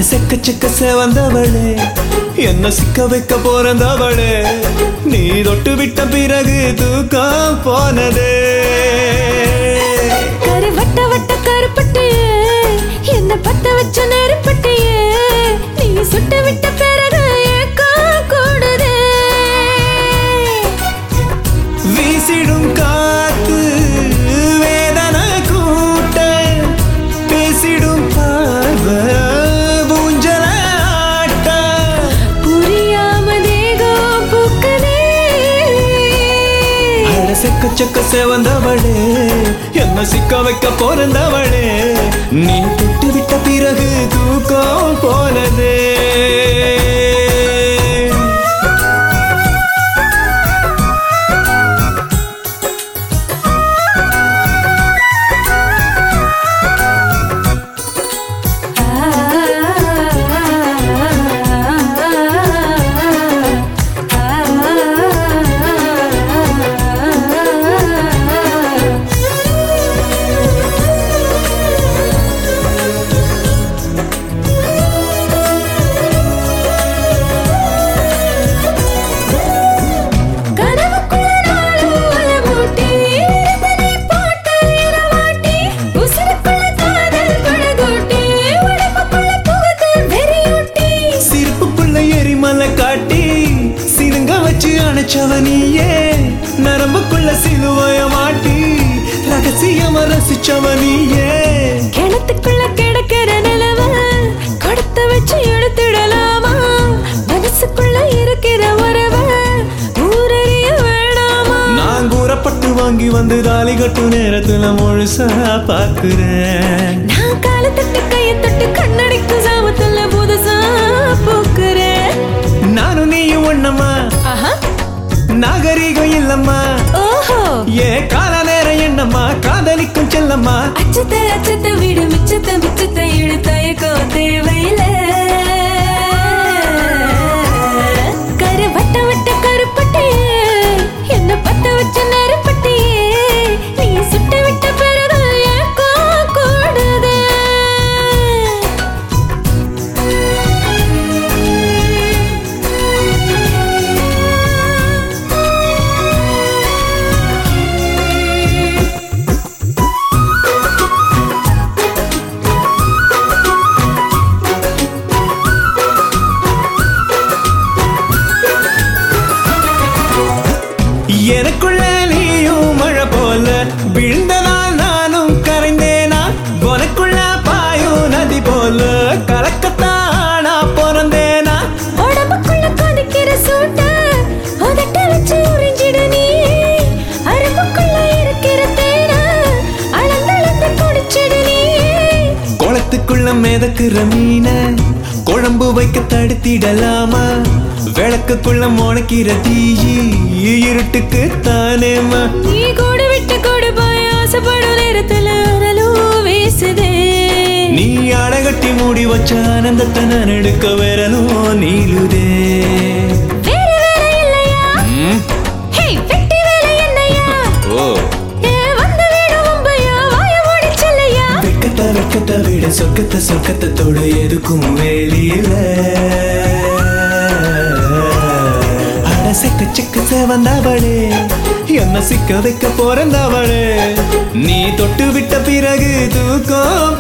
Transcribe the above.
செக்க செக்க செவந்தவளே என்ன சிக்க வைக்க போறந்தவளே நீ தொட்டு விட்ட பிறகு தூக்கம் போனதே கரு வட்ட வட்ட கருப்பட்டியே என்ன பத்த வச்ச நெருப்பட்டியே நீ சுட்டு விட்ட பிறகு ஏக்கம் கூடுதே வீசிடும் காத்து வேதனை கூட்ட பேசிடும் பார்வை ஊஞ்சல ஆட்ட புரியாம தேகம் பூக்குதே அட செக்க செக்க செவந்தவளே என்ன சிக்க வைக்க போறந்தவளே நீ தொட்டு விட்ட பிறகு தூக்கம் போனதே கனவுக்குள்ள நாளும் வலமூட்டி, இருந்தனை போட்டு இரவாட்டி, உசுருக்குள்ள காதல் படகோட்டி, உடம்புக்குள்ள புகுந்து வெறியூட்டி. சிரிப்புக்குள்ள எரிமலை காட்டி சினுங்க வச்சு அணைச்சவ நீயே நரம்புக்குள்ள சிலுவைய மாட்டி ரகசியமா ரசிச்சவ நீயே கிணத்துக்குள்ள கிடக்கிற நிலவ, கொடுத்து வச்சு எடுத்துடலாமா? மனசுக்குள்ள இருக்கிற உறவ, ஊரறிய வேணாமா? நான் கூறப்பட்டு வாங்கி வந்து தாலி கட்டும் நேரத்துல முழுசா பாக்குறேன் நான் காலை தொட்டு கையை தொட்டு கண்ணடிக்கும் சாமத்துல புதுசா பூக்குறேன் நானும் நீயும் ஒண்ணம்மா ஆஹா நாகரீகம் இல்லம்மா ஓஹோ ஏ கால நேரம் என்னம்மா காதலிக்கும் செல்லம்மா அச்சத்தை அச்சத்தை விடு மிச்சத்தை மிச்சத்தை இடு தயக்கம் தேவையில்லை கரு வட்ட வட்ட கருப்பட்டியே என்ன பத்த வச்ச நெருப்பட்டியே நீ சுட்டு விட்ட பிறகு ஏக்கம் கூடுதே எனக்குள்ள நீயும் மழை போல விழுந்தனால் நானும் கரைந்தேனா உனக்குள்ள பாயும் நதி போல கலக்கத்தானா பிறந்தேனா உடம்புக்குள்ள கொதிக்கிற சூட்ட உதட்ட வச்சு உறிஞ்சிடு நீ அரும்புக்குள்ள இருக்கிற தேன அளந்தளந்து குடிச்சிடு நீ குளத்துக்குள்ள மிதக்குற மீன குழம்பு வைக்க தடுத்திடலாமா விளக்குக்குள்ள முளைக்கிற தீயி இருட்டுக்கு தானேமா நீ கூடு விட்டு கூடு போய் ஆசைப்படும் நேரத்துல அனலும் வீசுதே நீ அடகட்டி மூடி வச்ச ஆனந்தத்தை நான் எடுக்க விரலும் நீளுதே வேற வேற இல்லையா ம், ஹே வெட்டி வேலை என்னையா ஓ ஏ வந்து வீடு மும்பையா வாய மூடி செல்லையா வெக்கத்தை வெக்கத்தை விட சொக்கத்தை சொக்கத்தை தொட எதுக்கும் வேலியில அட செக்க செக்க சேவந்தவளே என்ன சிக்க வைக்க போறந்தவளே நீ தொட்டு விட்ட பிறகு தூக்கம்